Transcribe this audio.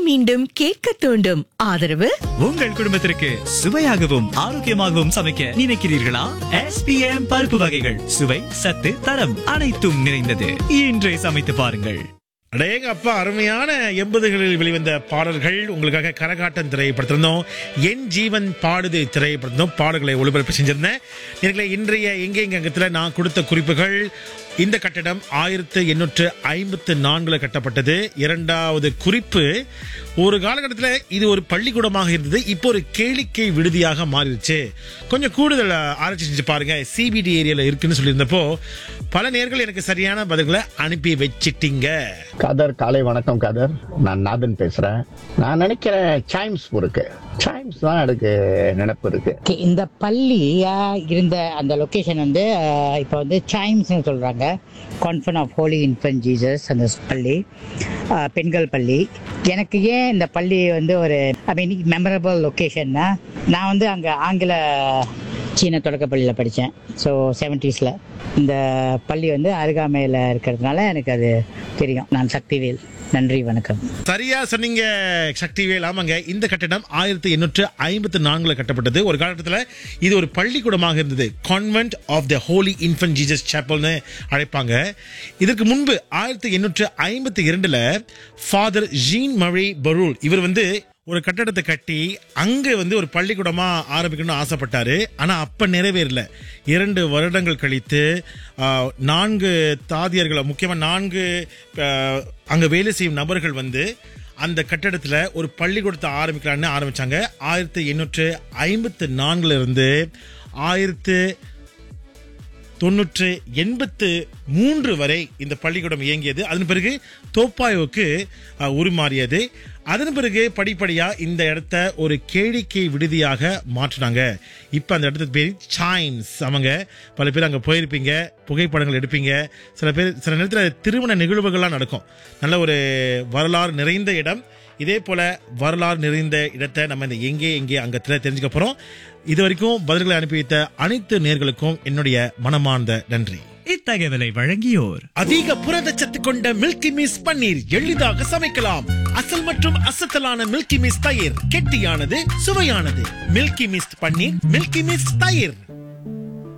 மீண்டும் கேட்க தூண்டும் ஆதரவு உங்கள் குடும்பத்திற்கு சுவையாகவும் ஆரோக்கியமாகவும் சமைக்க நினைக்கிறீர்களா எஸ்பிஎம் பருப்பு வகைகள் சுவை சத்து தரம் அனைத்தும் நிறைந்தது இன்றே சமைத்து பாருங்கள் அடேங்க அப்பா அருமையான எண்பதுகளில் வெளிவந்த பாடல்கள் உங்களுக்காக கரகாட்டம் திரைப்படத்திருந்தோம் என் ஜீவன் பாடுது திரைப்படத்திருந்தோம் பாடல்களை ஒளிபரப்பு செஞ்சிருந்தேன் நேர்களே இன்றைய எங்கே எங்க அங்கத்தில் நான் கொடுத்த குறிப்புகள் இந்த கட்டடம் ஆயிரத்து எண்ணூற்று ஐம்பத்து நான்குல கட்டப்பட்டது இரண்டாவது குறிப்பு ஒரு காலகட்டத்தில் இது ஒரு பள்ளிக்கூடமாக இருந்தது இப்போ ஒரு கேளிக்கை விடுதியாக மாறிடுச்சு கொஞ்சம் கூடுதல் ஆராய்ச்சி செஞ்சு பாருங்க சிபிடி ஏரியால இருக்குன்னு சொல்லியிருந்தப்போ பல நேர்கள் எனக்கு சரியான பதில்களை அனுப்பி வச்சிட்டீங்க கதர் காலை வணக்கம் கதர் நான் நாதன் பேசுறேன் நான் நினைக்கிறேன் சைம்ஸ் இருக்கு சைம்ஸ் தான் எனக்கு நினைப்பு இருக்கு Okay, இந்த பள்ளி ஆ, இருந்த அந்த லொக்கேஷன் வந்து ஆ, இப்போ வந்து சைம்ஸ்னு சொல்கிறாங்க convent of Holy Infant Jesus அந்த பள்ளி ஆ, பெண்கள் பள்ளி எனக்கு ஏன் இந்த பள்ளி வந்து ஒரு ஐ மீன் மெமரபிள் லொக்கேஷன்னா நான் வந்து அங்கே ஆங்கில சீன தொடக்கப்பள்ளியில் படித்தேன் ஸோ செவன்ட்டீஸில் இந்த பள்ளி வந்து அருகாமையில் இருக்கிறதுனால எனக்கு அது தெரியும் நான் சக்திவேல் நன்றி வணக்கம் சரியா சொன்னீங்க சக்திவேல் ஆமாங்க இந்த கட்டடம் ஆயிரத்தி எண்ணூற்று ஐம்பத்தி நான்குல கட்டப்பட்டது ஒரு காலகட்டத்தில் இது ஒரு பள்ளிக்கூடமாக இருந்தது convent of the Holy Infant Jesus சேப்பல்னு அழைப்பாங்க இதற்கு முன்பு ஆயிரத்தி எண்ணூற்று ஐம்பத்தி இரண்டுல ஃபாதர் ஜீன் மழை பரூல் இவர் வந்து ஒரு கட்டடத்தை கட்டி அங்க வந்து ஒரு பள்ளிக்கூடமா ஆரம்பிக்கணும்னு ஆசைப்பட்டாரு ஆனா அப்ப நிறைவேறல இரண்டு வருடங்கள் கழித்து ஆஹ், நான்கு தாதியர்களை முக்கியமா நான்கு ஆஹ், அங்க வேலை செய்யும் நபர்கள் வந்து அந்த கட்டடத்துல ஒரு பள்ளிக்கூடத்தை ஆரம்பிக்கலாம்னு ஆரம்பிச்சாங்க ஆயிரத்தி எண்ணூற்று ஐம்பத்து நான்குல இருந்து ஆயிரத்து தொண்ணூற்று எண்பத்து மூன்று வரை இந்த பள்ளிக்கூடம் இயங்கியது அதன் பிறகு தோப்பாயோவுக்கு அஹ், உருமாறியது அதன் பிறகு படிப்படியா இந்த இடத்த ஒரு கேளிக்கை விடுதியாக மாற்றினாங்க இப்ப அந்த இடத்துக்கு பேர் சைம்ஸ் அவங்க பல பேர் அங்க போயிருப்பீங்க புகைப்படங்கள் எடுப்பீங்க சில பேர் சில நேரத்தில் திருமண நிகழ்வுகள்லாம் நடக்கும் நல்ல ஒரு வரலாறு நிறைந்த இடம் இதே போல வரலாறு நிறைந்த இடத்தை நம்ம இந்த எங்கே எங்கே அங்கத்தில் தெரிஞ்சுக்க போறோம் இது வரைக்கும் பதில்களை அனுப்பி வைத்த அனைத்து நேர்களுக்கும் என்னுடைய மனமார்ந்த நன்றி இத்தகவலை வழங்கியோர் அதிக புரதச்சத்து கொண்ட மில்கி மிஸ் பன்னீர் எளிதாக சமைக்கலாம் அசல் மற்றும் அசத்தலான மில்கி மிஸ் தயிர் கெட்டியானது சுவையானது Milky Mist paneer Milky Mist தயிர்